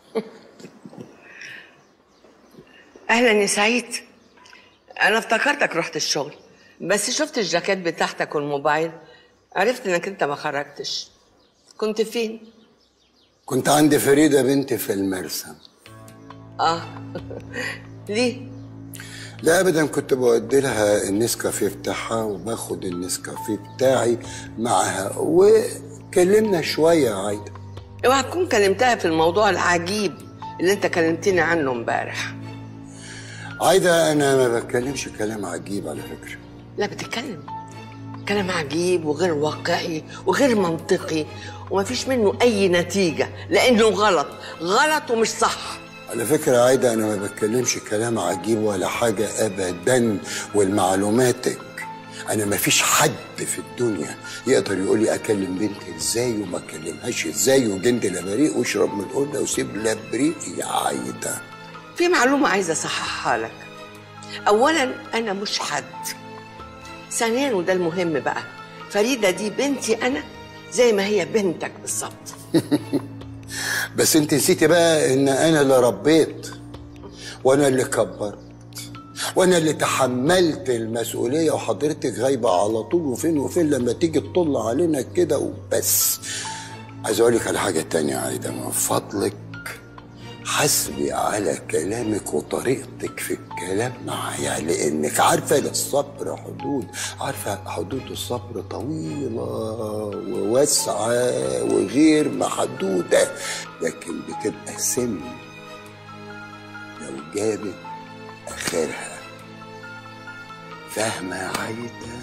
اهلا يا سعيد انا افتكرتك رحت الشغل بس شفت الجاكيت بتاعتك والموبايل عرفت انك انت ما خرجتش كنت فين كنت عند فريدة بنتي في المرسم اه ليه لا ابدا كنت بودي لها النسكافيه بتاعها وباخد النسكافيه بتاعي معها وكلمنا شويه يا عايده اوعى تكون كلمتها في الموضوع العجيب اللي انت كلمتني عنه امبارح عايده انا ما بتكلمش كلام عجيب على فكره لا بتتكلم كلام عجيب وغير واقعي وغير منطقي ومفيش منه اي نتيجه لانه غلط غلط ومش صح على فكرة يا عايدة أنا ما بتكلمش كلام عجيب ولا حاجة أبدا والمعلوماتك أنا ما فيش حد في الدنيا يقدر يقول لي أكلم بنتي إزاي وما أكلمهاش إزاي وجند لبريق واشرب من القلة وسيب لبريق يا عايدة في معلومه عايزه اصححها لك اولا انا مش حد ثانيا وده المهم بقى فريده دي بنتي انا زي ما هي بنتك بالظبط بس أنت نسيتي بقى إن أنا اللي ربيت وأنا اللي كبرت وأنا اللي تحملت المسؤولية وحضرتك غايبة على طول وفين وفين لما تيجي تطل علينا كده وبس عايز أقول لك على حاجة تانية يا عايدة من فضلك حسبي على كلامك وطريقتك في الكلام معايا لانك عارفه للصبر حدود عارفه حدود الصبر طويله وواسعه وغير محدوده لكن بتبقى سم لو جابت اخرها فاهمه يا عايده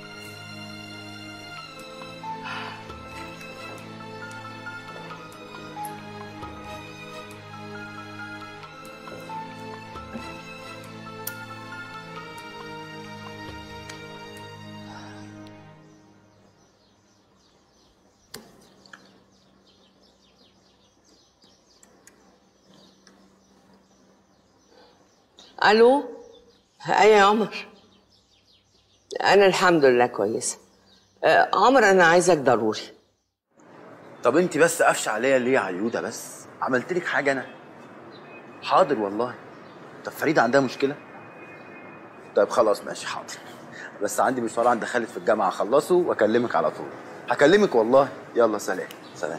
الو ايه يا عمر انا الحمد لله كويسه آه، عمر انا عايزك ضروري طب انت بس قفش عليا ليه يا عيوده بس عملت لك حاجه انا حاضر والله طب فريده عندها مشكله طيب خلاص ماشي حاضر بس عندي مشوار عند خالد في الجامعه اخلصه واكلمك على طول هكلمك والله يلا سلام سلام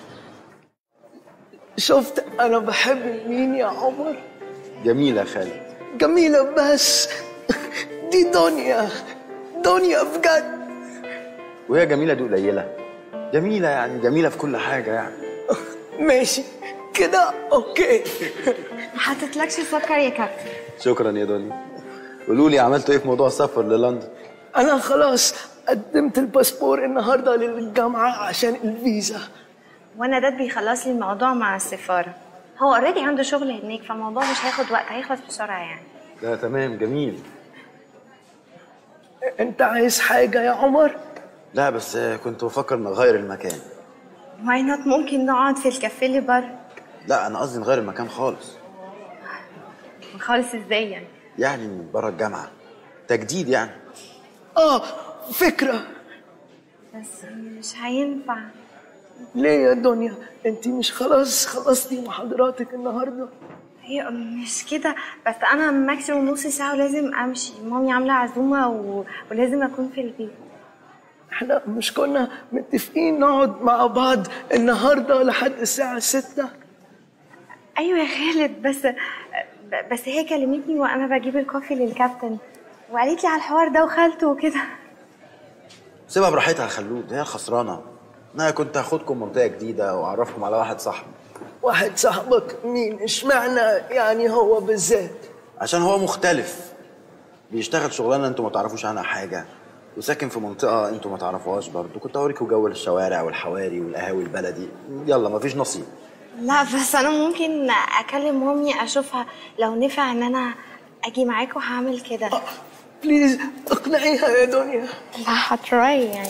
شفت انا بحب مين يا عمر جميله يا خالد جميلة بس دي دنيا دنيا بجد وهي جميله دي قليله جميله يعني جميله في كل حاجه يعني ماشي كده اوكي حطيتلكش سكر يا كابتن شكرا يا دنيا قولوا لي عملتوا ايه في موضوع السفر للندن انا خلاص قدمت الباسبور النهارده للجامعة عشان الفيزا وانا ده بيخلص لي الموضوع مع السفاره هو اوريدي عنده شغل هناك فالموضوع مش هياخد وقت هيخلص بسرعه يعني ده تمام جميل انت عايز حاجة يا عمر لا بس كنت بفكر نغير المكان واي نوت ممكن نقعد في الكافيه اللي بره لا انا قصدي نغير المكان خالص خالص ازاي يعني يعني بره الجامعه تجديد يعني اه فكرة بس مش هينفع ليه يا دنيا انت مش خلاص خلصتي محاضراتك النهارده هي مش كده بس انا ماكسيموم نص ساعه ولازم امشي مامي عامله عزومه و... ولازم اكون في البيت احنا مش كنا متفقين نقعد مع بعض النهارده لحد الساعة ستة ايوه يا خالد بس بس هي كلمتني وانا بجيب الكوفي للكابتن وقالت لي على الحوار ده وخالته وكده سيبها براحتها يا خلود هي الخسرانه انا كنت هاخدكم منطقه جديده واعرفكم على واحد صاحبي واحد صاحبك مين اشمعنى يعني هو بالذات عشان هو مختلف بيشتغل شغلانه انتوا ما تعرفوش عنها حاجه وساكن في منطقه انتوا ما تعرفوهاش برضه كنت اوريكم جو الشوارع والحواري والقهاوي البلدي يلا مفيش نصيب لا بس انا ممكن اكلم مامي اشوفها لو نفع ان انا اجي معاكم هعمل كده بليز اقنعيها يا دنيا لا هتراي يعني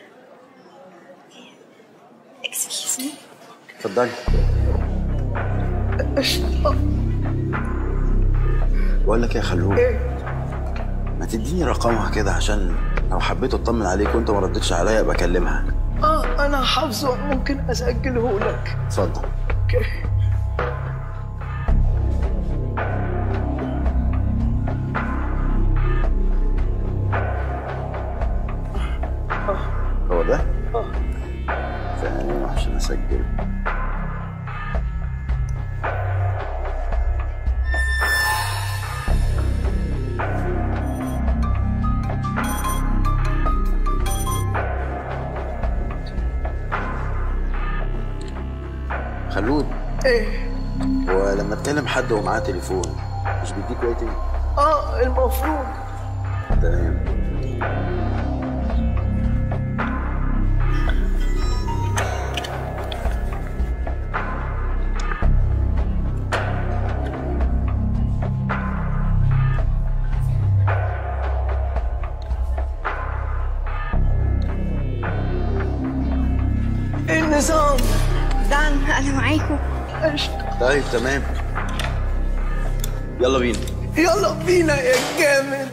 اكسكيوز مي اتفضلي أش... بقول لك يا خلود إيه؟ ما تديني رقمها كده عشان لو حبيت اطمن عليك وانت ما ردتش عليا ابقى اكلمها اه انا حافظه ممكن اسجله لك اتفضل اوكي خلود ايه ولما تكلم حد ومعاه تليفون مش بيديك ويتنج اه المفروض تمام ايه النظام دان انا معاكم قشطة طيب تمام يلا بينا يلا بينا يا جامد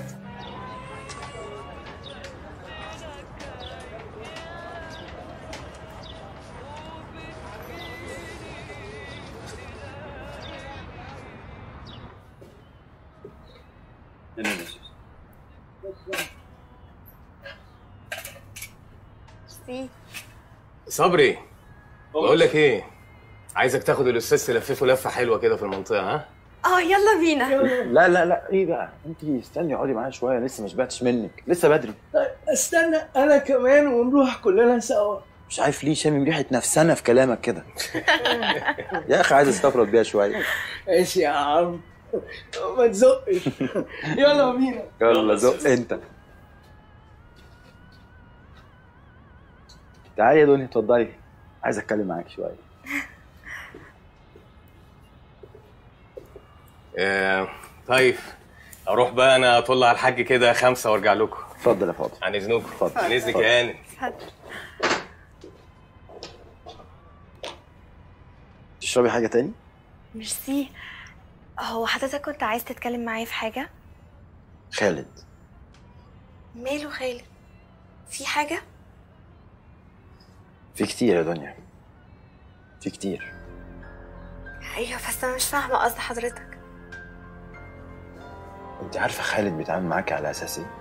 سي صبري بقول لك ايه عايزك تاخد الاستاذ تلففه لفه حلوه كده في المنطقه ها اه يلا بينا لا لا لا ايه بقى انت استني اقعدي معايا شويه لسه ما شبعتش منك لسه بدري طيب استنى انا كمان ونروح كلنا سوا مش عارف ليه شامم ريحه نفسنا في كلامك كده يا اخي عايز استفرد بيها شويه ماشي يا عم ما تزقش يلا بينا يلا زق انت تعالي يا دنيا اتفضلي عايز اتكلم معاك شويه آه طيب اروح بقى انا اطلع على الحاج كده خمسه وارجع لكم اتفضل يا فاضل عن اذنكم اتفضل. عن اذنك يا هاني تشربي حاجه تاني ميرسي هو حضرتك كنت عايز تتكلم معايا في حاجة؟ خالد ماله خالد؟ في حاجة؟ في كتير يا دنيا في كتير ايوه بس انا مش فاهمة قصد حضرتك انت عارفه خالد بيتعامل معاكي على اساس ايه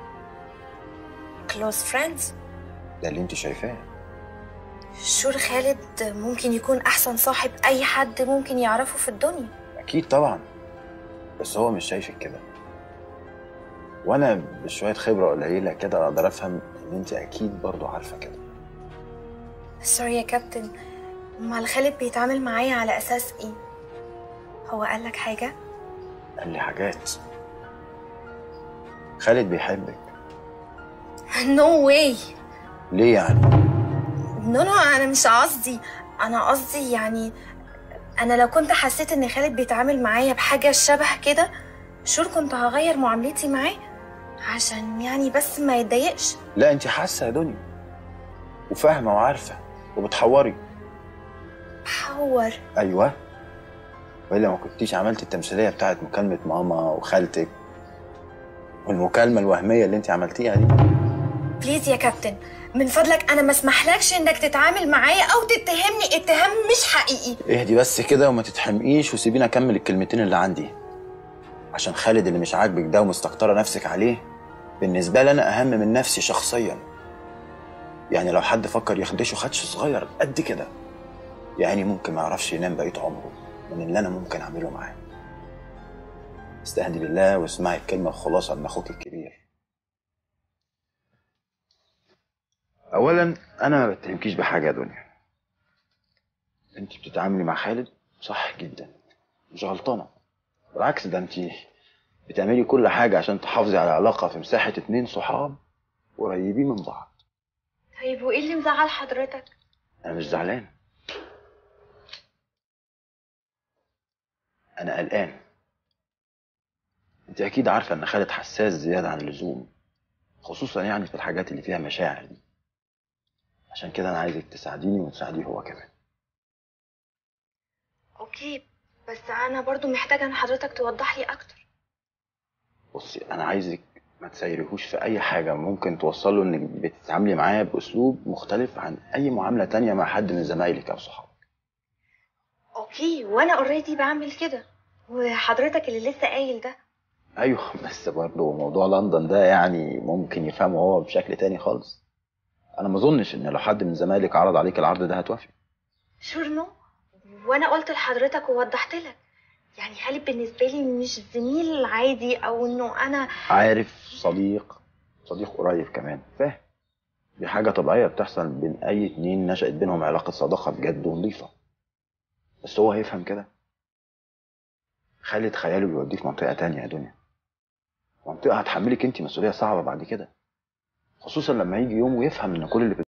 كلوز فريندز ده اللي انت شايفاه شور خالد ممكن يكون احسن صاحب اي حد ممكن يعرفه في الدنيا اكيد طبعا بس هو مش شايفك كده وانا بشويه خبره قليله كده اقدر افهم ان انت اكيد برضو عارفه كده سوري يا كابتن امال خالد بيتعامل معايا على اساس ايه هو قالك حاجة؟ قال لي حاجات خالد بيحبك نو واي ليه يعني نو نو انا مش قصدي انا قصدي يعني انا لو كنت حسيت ان خالد بيتعامل معايا بحاجه شبه كده شور كنت هغير معاملتي معاه عشان يعني بس ما يتضايقش لا انت حاسه يا دنيا وفاهمه وعارفه وبتحوري حور ايوه والا ما كنتيش عملت التمثيليه بتاعت مكالمه ماما وخالتك والمكالمه الوهميه اللي انت عملتيها دي بليز يا كابتن من فضلك انا ما اسمحلكش انك تتعامل معايا او تتهمني اتهام مش حقيقي اهدي بس كده وما تتحمقيش وسيبيني اكمل الكلمتين اللي عندي عشان خالد اللي مش عاجبك ده ومستكتره نفسك عليه بالنسبه لي انا اهم من نفسي شخصيا يعني لو حد فكر يخدشه خدش صغير قد كده يعني ممكن ما يعرفش ينام بقيه عمره من اللي انا ممكن اعمله معاه استهدي بالله واسمعي الكلمه الخلاصه من اخوك الكبير اولا انا ما بتهمكيش بحاجه يا دنيا انت بتتعاملي مع خالد صح جدا مش غلطانه بالعكس ده انت بتعملي كل حاجه عشان تحافظي على علاقه في مساحه اتنين صحاب قريبين من بعض طيب وايه اللي مزعل حضرتك انا مش زعلان انا قلقان انت اكيد عارفه ان خالد حساس زياده عن اللزوم خصوصا يعني في الحاجات اللي فيها مشاعر دي عشان كده انا عايزك تساعديني وتساعديه هو كمان اوكي بس انا برضو محتاجه ان حضرتك توضح لي اكتر بصي انا عايزك ما تسيرهوش في اي حاجه ممكن توصله انك بتتعاملي معاه باسلوب مختلف عن اي معامله تانية مع حد من زمايلك او صحابك اوكي وانا اوريدي بعمل كده وحضرتك اللي لسه قايل ده ايوه بس برضه موضوع لندن ده يعني ممكن يفهمه هو بشكل تاني خالص انا ما اظنش ان لو حد من زمايلك عرض عليك العرض ده هتوافق شور نو وانا قلت لحضرتك ووضحت لك يعني خالد بالنسبه لي مش زميل عادي او انه انا عارف صديق صديق قريب كمان فاهم دي حاجة طبيعية بتحصل بين أي اتنين نشأت بينهم علاقة صداقة بجد ونظيفة بس هو هيفهم كده خالد خياله بيوديه في منطقة تانية يا دنيا منطقة هتحملك انت مسؤولية صعبة بعد كده خصوصا لما يجي يوم ويفهم ان كل اللي